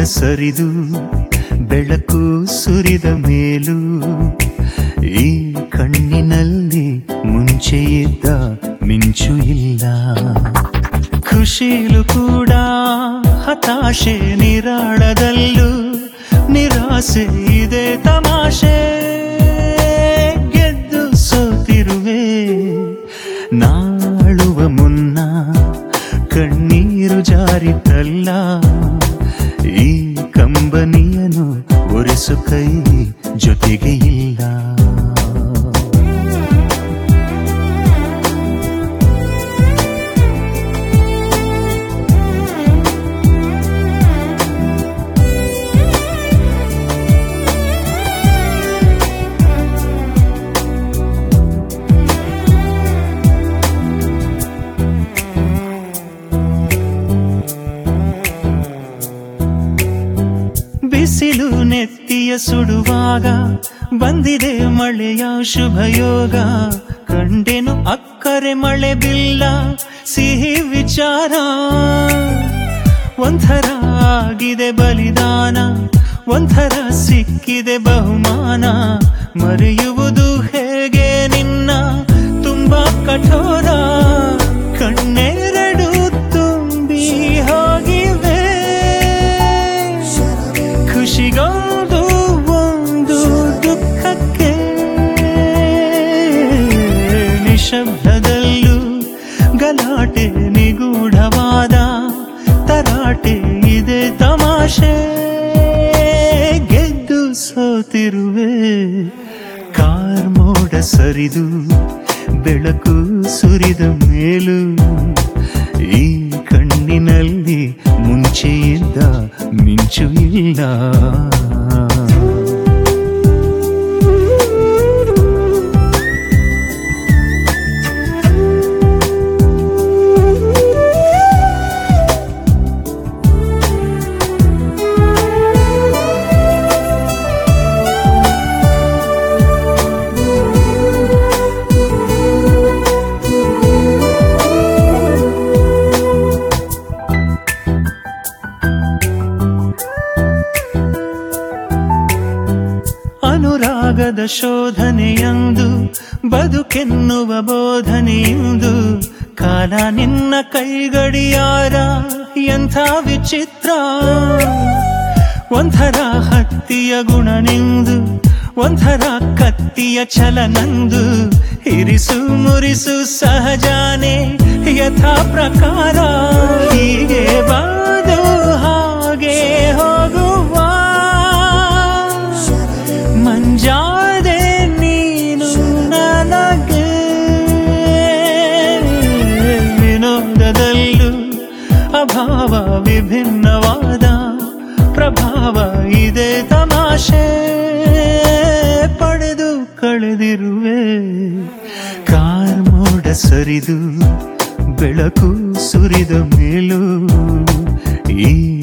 ಸರಿದು ಬೆಳಕು ಸುರಿದ ಮೇಲೂ ಈ ಕಣ್ಣಿನಲ್ಲಿ ಮುಂಚೆ ಇದ್ದ ಮಿಂಚು ಇಲ್ಲ ಖುಷಿಲು ಕೂಡ ಹತಾಶೆ ನಿರಾಳದಲ್ಲೂ ನಿರಾಸೆ ಇದೆ ತಮಾಷೆ ಗೆದ್ದು ಸೋತಿರುವೆ ನಾಳುವ ಮುನ್ನ ಕಣ್ಣೀರು ಜಾರಿತಲ್ಲ ಈ ಕಂಬನಿಯನು ಒರೆಸು ಕೈ ಜೊತೆಗೆ ಇಲ್ಲ ಬಿಸಿಲು ನೆತ್ತಿಯ ಸುಡುವಾಗ ಬಂದಿದೆ ಮಳೆಯ ಶುಭಯೋಗ ಕಂಡೆನು ಅಕ್ಕರೆ ಮಳೆ ಬಿಲ್ಲ ಸಿಹಿ ವಿಚಾರ ಒಂಥರ ಆಗಿದೆ ಬಲಿದಾನ ಒಂಥರ ಸಿಕ್ಕಿದೆ ಬಹುಮಾನ ಮರೆಯುವುದು ಹೇಗೆ ನಿನ್ನ ತುಂಬಾ ಕಠೋರ ಕಣ್ಣೆರಡು ತುಂಬಿ ಹೋಗಿವೆ ಖುಷಿಗೊಂದು ಒಂದು ದುಃಖಕ್ಕೆ ನಿಶಬ್ದದಲ್ಲೂ ಗಲಾಟೆ ನಿಗೂಢವಾದ ತರಾಟೆ ಇದೆ ತಮಾಷೆ ಗೆದ್ದು ಸೋತಿರುವೆ ಕಾರ್ ಮೋಡ ಸರಿದು ಬೆಳಕು ಸುರಿದ ಮೇಲೂ ಈ ಕಣ್ಣಿನಲ್ಲಿ ಮುಂಚೆ ಇದ್ದ ಮಿಂಚು ಇಲ್ಲ ಅನುರಾಗದ ಶೋಧನೆಯಂದು ಬದುಕೆನ್ನುವ ಬೋಧನೆಯಂದು ಕಾಲ ನಿನ್ನ ಕೈಗಡಿಯಾರ ಎಂಥ ವಿಚಿತ್ರ ಒಂಥರ ಹತ್ತಿಯ ಗುಣನೆಂದು ಒಂಥರ ಕತ್ತಿಯ ಛಲನಂದು ಇರಿಸು ಮುರಿಸು ಸಹಜಾನೆ ಯಥಾ ಪ್ರಕಾರ ಹೀಗೆ ಬಾದು ಹಾಗೆ ಹೋಗುವ ಮಂಜಾದೆ ನೀನು ನನಗೆ ವಿನೋದದಲ್ಲೂ ಅಭಾವ ವಿಭಿನ್ನವಾದ ಪ್ರಭಾವ ಇದೆ ತಮಾಷೆ ಪಡೆದು ಕಳೆದಿರುವೆ ಕಾರ್ ಮೋಡ ಸರಿದು ಬೆಳಕು ಸುರಿದ ಮೇಲೂ ಈ